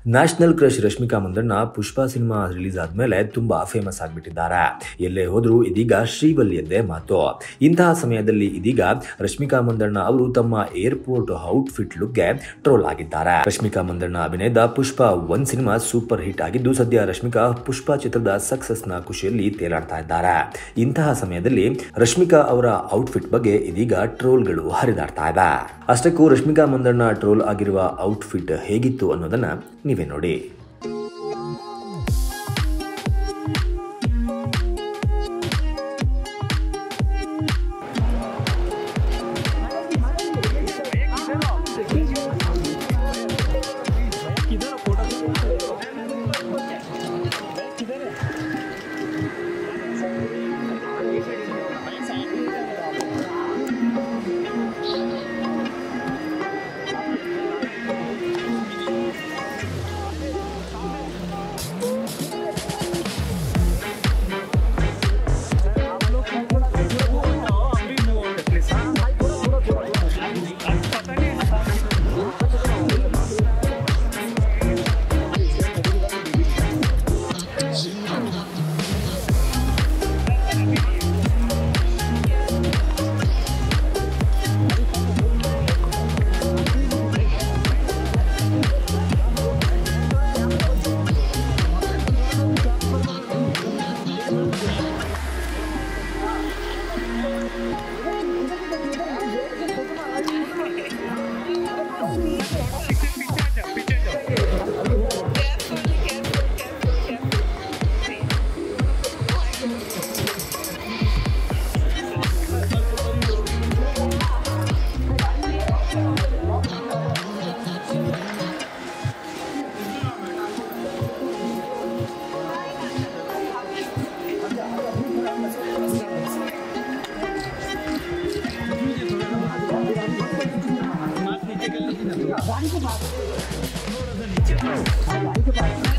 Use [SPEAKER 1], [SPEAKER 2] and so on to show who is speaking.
[SPEAKER 1] national crush Rashmika Mandanna Pushpa cinema release ಆದ್ಮೇಲೆ ತುಂಬಾ famous ಆಗ್ಬಿಟ್ಟಿದ್ದಾರೆ ಎಲ್ಲೇ ಹೋದ್ರು ಇದೀಗ ಶ್ರೀವಲ್ಲಿ ಎಂದೇ ಮಾತು ಇಂತಹ ಸಮಯದಲ್ಲಿ ಇದೀಗ ರಶ್ಮಿಕಾ ಮಂದಣ್ಣ ಅವರು ತಮ್ಮ ಏರ್ಪೋರ್ಟ್ ಔಟ್ಫಿಟ್ ಲುಕ್ಗೆ ಟ್ರೋಲ್ ಆಗಿದ್ದಾರೆ ರಶ್ಮಿಕಾ ಮಂದಣ್ಣ ಅಭಿನಯದ Pushpa one cinema super hit ಆಗಿದ್ದು ಸದ್ಯ ರಶ್ಮಿಕಾ ಪುಷ್ಪ ಚಿತ್ರದ ಸಕ್ಸಸ್ ನ ಖುಷಿಯಲ್ಲಿ ತೇಲಾಡ್ತಾ ಇದ್ದಾರೆ ಇಂತಹ ಸಮಯದಲ್ಲಿ ರಶ್ಮಿಕಾ ಅವರ ಔಟ್ಫಿಟ್ ಬಗ್ಗೆ ಇದೀಗ ಟ್ರೋಲ್ಗಳು ಹರಿದಾಡ್ತಾ ಇದೆ ಅಷ್ಟಕ್ಕೂ ರಶ್ಮಿಕಾ ಮಂದಣ್ಣ ಟ್ರೋಲ್ ಆಗಿರುವ ಔಟ್ಫಿಟ್ ಹೇಗಿತ್ತು ಅನ್ನೋದನ್ನ ನೀವೇ ನೋಡಿ
[SPEAKER 2] ಗಾಡಿ